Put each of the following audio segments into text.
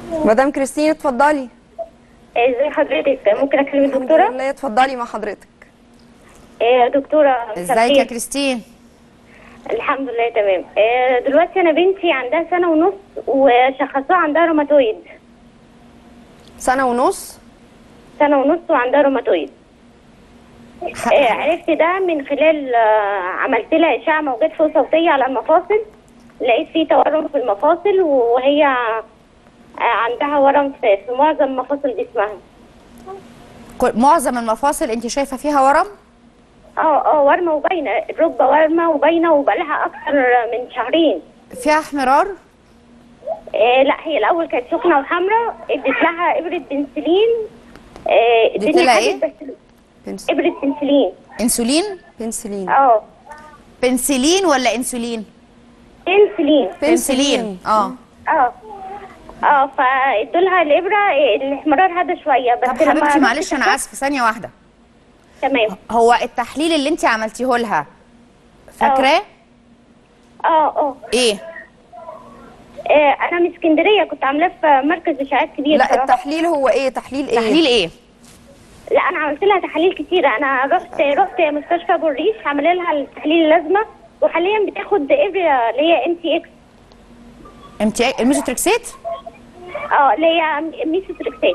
مدام كريستين اتفضلي ازي حضرتك ممكن اكلم الحمد الدكتوره لله اتفضلي مع حضرتك آه، دكتوره ازيك يا مساء كريستين الحمد لله تمام آه، دلوقتي انا بنتي عندها سنه ونص وشخصوها عندها روماتويد سنه ونص سنه ونص وعندها روماتويد ح- آه، عرفت ده من خلال آه، عملت لها اشعه موجات فوق صوتيه على المفاصل لقيت فيه تورم في المفاصل وهي آه، عندها ورم في في معظم مفاصل جسمها كل- معظم المفاصل انت شايفه فيها ورم اه اه ورمه وباينه الركبه ورمه وباينه وبقالها اكتر من شهرين فيها احمرار آه لا هي الاول كانت سخنه وحمراء اديت لها ابره بنسلين آه اديت الدنيا لها خدت ايه؟ بس بنس... ابره بنسلين انسولين بنسلين اه بنسلين ولا انسولين بنسلين بنسلين اه اه اه فادوا لها الابره آه، الاحمرار هدى شويه بس طب لما حبيبتي رحت معلش انا كشفت- اسفه ثانيه واحده تمام هو التحليل اللي انت عملتيه لها فاكراه اه اه ايه آه، انا من اسكندريه كنت عاملاه في مركز اشاعات كبير لا بصراحة. التحليل هو ايه تحليل ايه تحليل ايه لا انا عملت لها تحاليل كتيره انا رحت رحت مستشفى ابو الريش عملوا لها التحاليل اللازمه وحاليا بتاخد ابره اللي هي ام تي اكس انت الميزوتريكسيت اه اللي هي ميسوتريكسات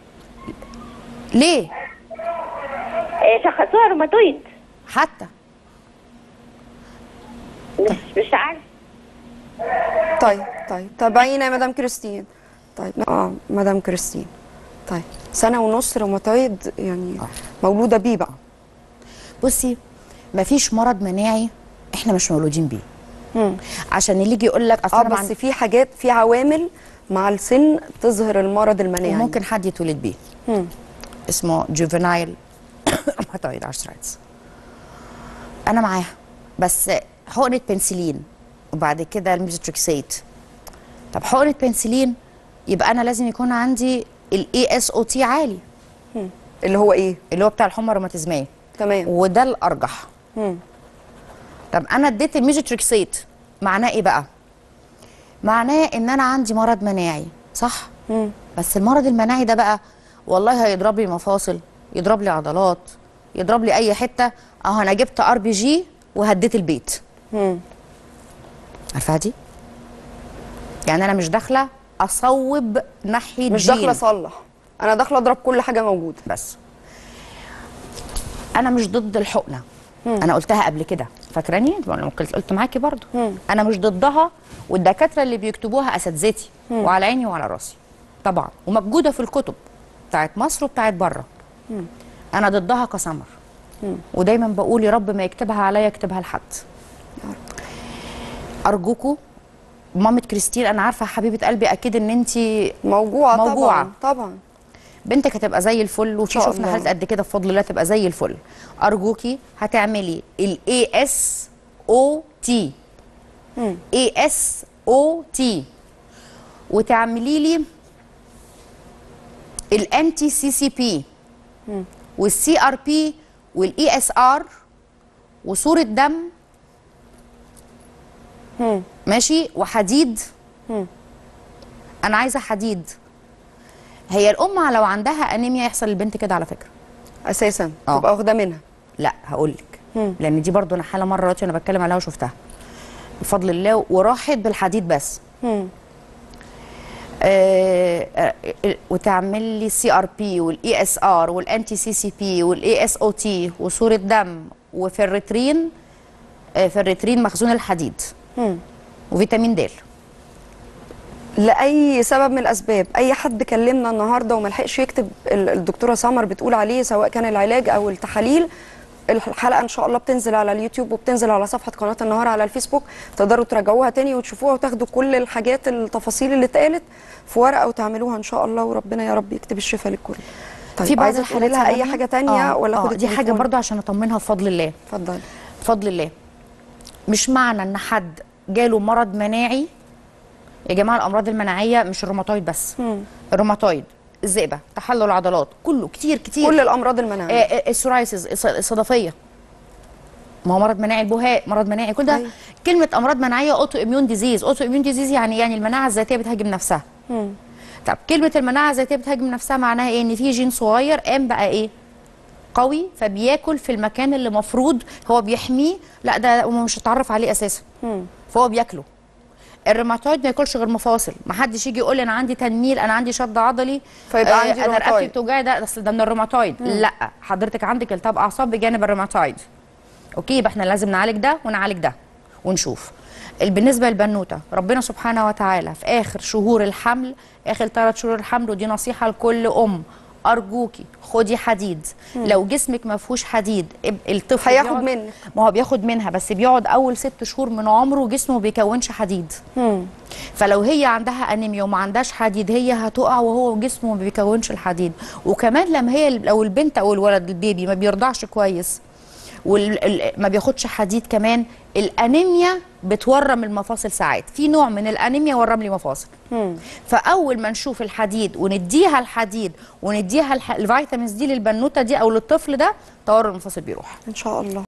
ليه آه، شخصوها روماتويد حتى مش مش عارف طيب طيب تابعينا يا مدام كريستين طيب اه مدام كريستين طيب سنه ونص روماتويد يعني مولوده بيه بقى بصي مفيش مرض مناعي احنا مش مولودين بيه مم. عشان اللي يجي يقول لك اصل اه انا ما بس عندي في حاجات في عوامل مع السن تظهر المرض المناعي وممكن حد يتولد بيه مم. اسمه جوفينايل روماتويد ارثرايتس انا معاها بس حقنه بنسلين وبعد كده الميزوتريكسيت طب حقنه بنسلين يبقى انا لازم يكون عندي الاي اس او تي عالي اللي هو ايه اللي هو بتاع الحمى الروماتيزميه تمام وده الارجح مم. طب انا اديت الميزوتريكسيت معناه ايه بقى معناه ان انا عندي مرض مناعي صح مم. بس المرض المناعي ده بقى والله هيضرب لي مفاصل يضرب لي عضلات يضرب لي اي حته اه انا جبت ار بي جي وهديت البيت مم. عارفه دي يعني انا مش داخله اصوب ناحيه مش جين. داخله اصلح انا داخله اضرب كل حاجه موجوده بس انا مش ضد الحقنه انا قلتها قبل كده فاكراني لما قلت قلت معاكي برضو مم. انا مش ضدها والدكاتره اللي بيكتبوها اساتذتي وعلى عيني وعلى راسي طبعا وموجوده في الكتب بتاعت مصر وبتاعت بره انا ضدها كسمر ودايما بقول يا رب ما يكتبها عليا يكتبها لحد ارجوكوا مامة كريستين انا عارفه حبيبه قلبي اكيد ان انت موجوعه موجوعة. طبعا طبعا بنتك هتبقى زي الفل وفي شاء شفنا الله. حالات قد كده بفضل الله تبقى زي الفل ارجوكي هتعملي الاي اس او تي مم. اي اس او تي وتعملي لي الانتي سي سي بي والسي ار بي والاي اس ار وصوره دم مم. ماشي وحديد مم. انا عايزه حديد هي الام لو عندها انيميا يحصل للبنت كده على فكره اساسا آه. تبقى واخده منها لا هقول لك مم. لان دي برضو انا حاله مره دلوقتي انا بتكلم عليها وشفتها بفضل الله وراحت بالحديد بس مم. آه آه وتعمل لي سي ار بي والاي اس ار والانتي سي سي بي والاي اس او تي وصوره دم وفيرترين آه فيرترين مخزون الحديد مم. وفيتامين د لاي سبب من الاسباب اي حد كلمنا النهارده وما لحقش يكتب ال- الدكتوره سمر بتقول عليه سواء كان العلاج او التحاليل الحلقه ان شاء الله بتنزل على اليوتيوب وبتنزل على صفحه قناه النهار على الفيسبوك تقدروا تراجعوها تاني وتشوفوها وتاخدوا كل الحاجات التفاصيل اللي اتقالت في ورقه وتعملوها ان شاء الله وربنا يا رب يكتب الشفاء للكل طيب في بعض عايزه تقولي الحالات لها يا اي رنا- حاجه تانية آه ولا آه خد دي حاجه التليفون؟ برضو عشان اطمنها بفضل الله اتفضلي بفضل الله مش معنى ان حد جاله مرض مناعي يا جماعه الامراض المناعيه مش الروماتويد بس مم. الروماتويد الذئبه تحلل العضلات كله كتير كتير كل الامراض المناعيه آه، آه، السورايسيس الص- الصدفيه ما هو مرض مناعي البهاء مرض مناعي كل ده أيوة. كلمه امراض مناعيه اوتو اميون ديزيز اوتو اميون ديزيز يعني يعني المناعه الذاتيه بتهاجم نفسها مم. طب كلمه المناعه الذاتيه بتهاجم نفسها معناها ايه ان في جين صغير قام بقى ايه قوي فبياكل في المكان اللي مفروض هو بيحميه لا ده هو مش هتعرف عليه اساسا فهو بياكله الروماتويد ما ياكلش غير مفاصل ما حدش يجي يقول لي انا عندي تنميل انا عندي شد عضلي فيبقى عندي انا رقبتي روماتويد. بتوجعي ده اصل ده من الروماتويد لا حضرتك عندك التهاب اعصاب بجانب الروماتويد اوكي يبقى احنا لازم نعالج ده ونعالج ده ونشوف ال- بالنسبه للبنوته ربنا سبحانه وتعالى في اخر شهور الحمل اخر ثلاث شهور الحمل ودي نصيحه لكل ام ارجوكي خدي حديد لو جسمك ما فيهوش حديد اب- الطفل هياخد بيقعد- منك. ما هو بياخد منها بس بيقعد اول ست شهور من عمره جسمه ما بيكونش حديد فلو هي عندها انيميا وما عندهاش حديد هي هتقع وهو جسمه ما بيكونش الحديد وكمان لما هي لو البنت او الولد البيبي ما بيرضعش كويس وما بياخدش حديد كمان الانيميا بتورم المفاصل ساعات في نوع من الانيميا ورم لي مفاصل فاول ما نشوف الحديد ونديها الحديد ونديها الح- الفيتامينز دي للبنوته دي او للطفل ده تورم المفاصل بيروح ان شاء الله